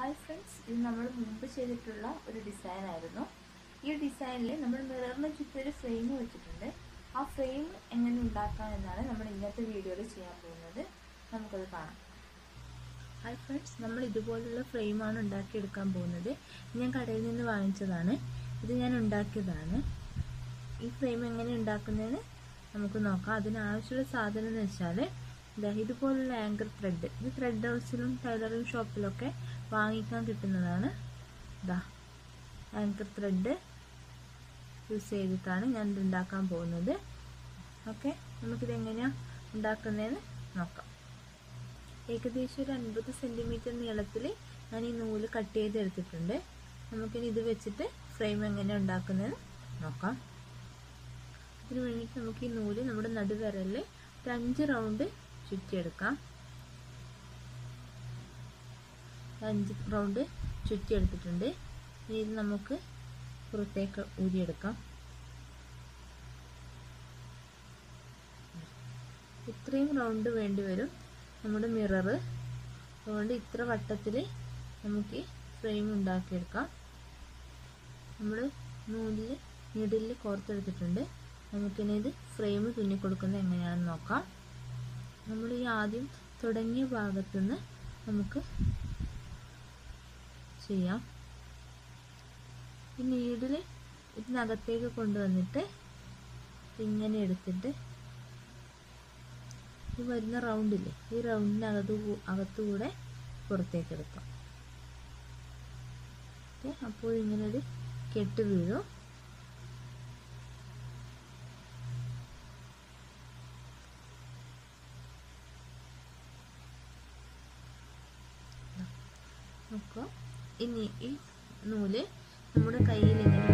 hi friends ഇത് നമ്മൾ മുമ്പ് ചെയ്തിട്ടുള്ള ഒരു ഡിസൈൻ ആയിരുന്നു ഈ ഡിസൈനിൽ നമ്മൾ മിററിന് ചുറ്റും ഒരു ഫ്രെയിം വെച്ചിട്ടുണ്ട് ആ ഫ്രെയിം എങ്ങനെ ഉണ്ടാക്കാം എന്നാണ് നമ്മൾ ഇന്നത്തെ വീഡിയോയിൽ ചെയ്യാൻ പോകുന്നത് നമുക്കത് കാണാം ഹായ് ഫ്രണ്ട്സ് നമ്മൾ ഇതുപോലുള്ള ഫ്രെയിമാണ് ഉണ്ടാക്കിയെടുക്കാൻ പോകുന്നത് ഇത് ഞാൻ കടയിൽ നിന്ന് വാങ്ങിച്ചതാണ് ഇത് ഞാൻ ഉണ്ടാക്കിയതാണ് ഈ ഫ്രെയിം എങ്ങനെ ഉണ്ടാക്കുന്നതെന്ന് നമുക്ക് നോക്കാം അതിനാവശ്യമുള്ള സാധനം എന്ന് വെച്ചാൽ ഇതാ ഇതുപോലുള്ള ആങ്കർ ത്രെഡ് ഇത് ത്രെഡ് ഹൗസിലും ടൈലറിംഗ് ഷോപ്പിലൊക്കെ വാങ്ങിക്കാൻ കിട്ടുന്നതാണ് ഇതാ ആങ്കർ ത്രെഡ് യൂസ് ചെയ്തിട്ടാണ് ഞാൻ ഇത് ഉണ്ടാക്കാൻ പോകുന്നത് ഓക്കെ നമുക്കിത് എങ്ങനെയാണ് ഉണ്ടാക്കുന്നതെന്ന് നോക്കാം ഏകദേശം ഒരു അൻപത് സെൻറ്റിമീറ്റർ നീളത്തിൽ ഞാൻ ഈ നൂല് കട്ട് ചെയ്തെടുത്തിട്ടുണ്ട് നമുക്കിനി ഇത് വെച്ചിട്ട് ഫ്രെയിം എങ്ങനെ ഉണ്ടാക്കുന്നതെന്ന് നോക്കാം അതിന് വേണ്ടിയിട്ട് നമുക്ക് ഈ നൂല് നമ്മുടെ നടുവിരലിൽ ഒരു അഞ്ച് റൗണ്ട് ചുറ്റിയെടുക്കാം അഞ്ച് റൗണ്ട് ചുറ്റിയെടുത്തിട്ടുണ്ട് ഇനി ഇത് നമുക്ക് പുറത്തേക്ക് ഊരിയെടുക്കാം ഇത്രയും റൗണ്ട് വേണ്ടി വരും നമ്മുടെ മിറർ അതുകൊണ്ട് ഇത്ര വട്ടത്തിൽ നമുക്ക് ഈ ഫ്രെയിം ഉണ്ടാക്കിയെടുക്കാം നമ്മൾ നൂലിൽ നീഡിലിൽ കോർത്തെടുത്തിട്ടുണ്ട് നമുക്കിനി ഇത് ഫ്രെയിം തുന്നി കൊടുക്കുന്നത് എങ്ങനെയാണെന്ന് നോക്കാം നമ്മൾ ഈ ആദ്യം തുടങ്ങിയ ഭാഗത്തുനിന്ന് നമുക്ക് ചെയ്യാം ഈ നീഡിൽ ഇതിനകത്തേക്ക് കൊണ്ടുവന്നിട്ട് ഇങ്ങനെ എടുത്തിട്ട് ഈ വരുന്ന റൗണ്ടില്ലേ ഈ റൗണ്ടിനകത്ത് അകത്തുകൂടെ പുറത്തേക്ക് എടുക്കാം ഓക്കെ അപ്പോൾ ഇങ്ങനെ ഒരു കെട്ട് വീഴും നോക്കുക ഇനി ഈ നൂല് നമ്മുടെ കയ്യിൽ ഇങ്ങനെ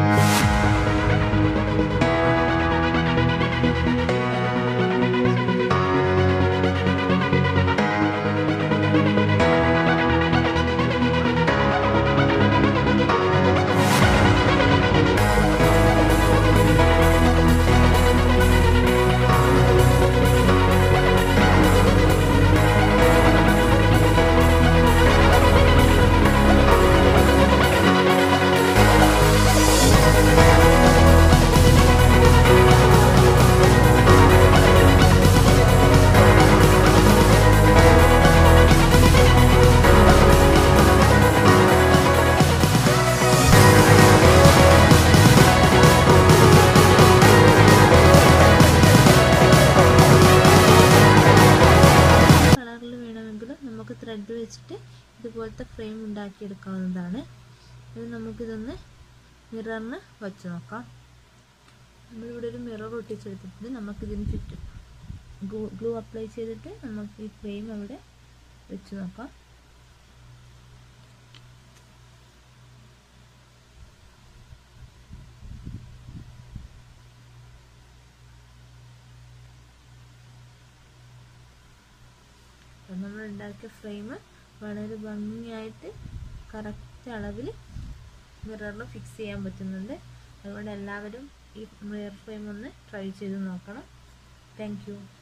കളറിൽ വേണമെങ്കിൽ നമുക്ക് ത്രെഡ് വെച്ചിട്ട് ഇതുപോലത്തെ ഫ്രെയിം ഉണ്ടാക്കിയെടുക്കാവുന്നതാണ് ഇത് നമുക്കിതൊന്ന് മിററിന് വച്ച് നോക്കാം നമ്മളിവിടെ ഒരു മിറർ ഒട്ടിച്ചെടുത്തിട്ടുണ്ട് നമുക്കിതിന് ചുറ്റും ഗ്ലൂ ഗ്ലൂ അപ്ലൈ ചെയ്തിട്ട് നമുക്ക് ഈ ഫ്രെയിം അവിടെ വെച്ച് നോക്കാം നമ്മൾ ഉണ്ടാക്കിയ ഫ്രെയിം വളരെ ഭംഗിയായിട്ട് കറക്റ്റ് അളവിൽ മിററിൽ ഫിക്സ് ചെയ്യാൻ പറ്റുന്നുണ്ട് അതുകൊണ്ട് എല്ലാവരും ഈ മിറർ ഫ്രെയിം ഒന്ന് ട്രൈ ചെയ്ത് നോക്കണം താങ്ക്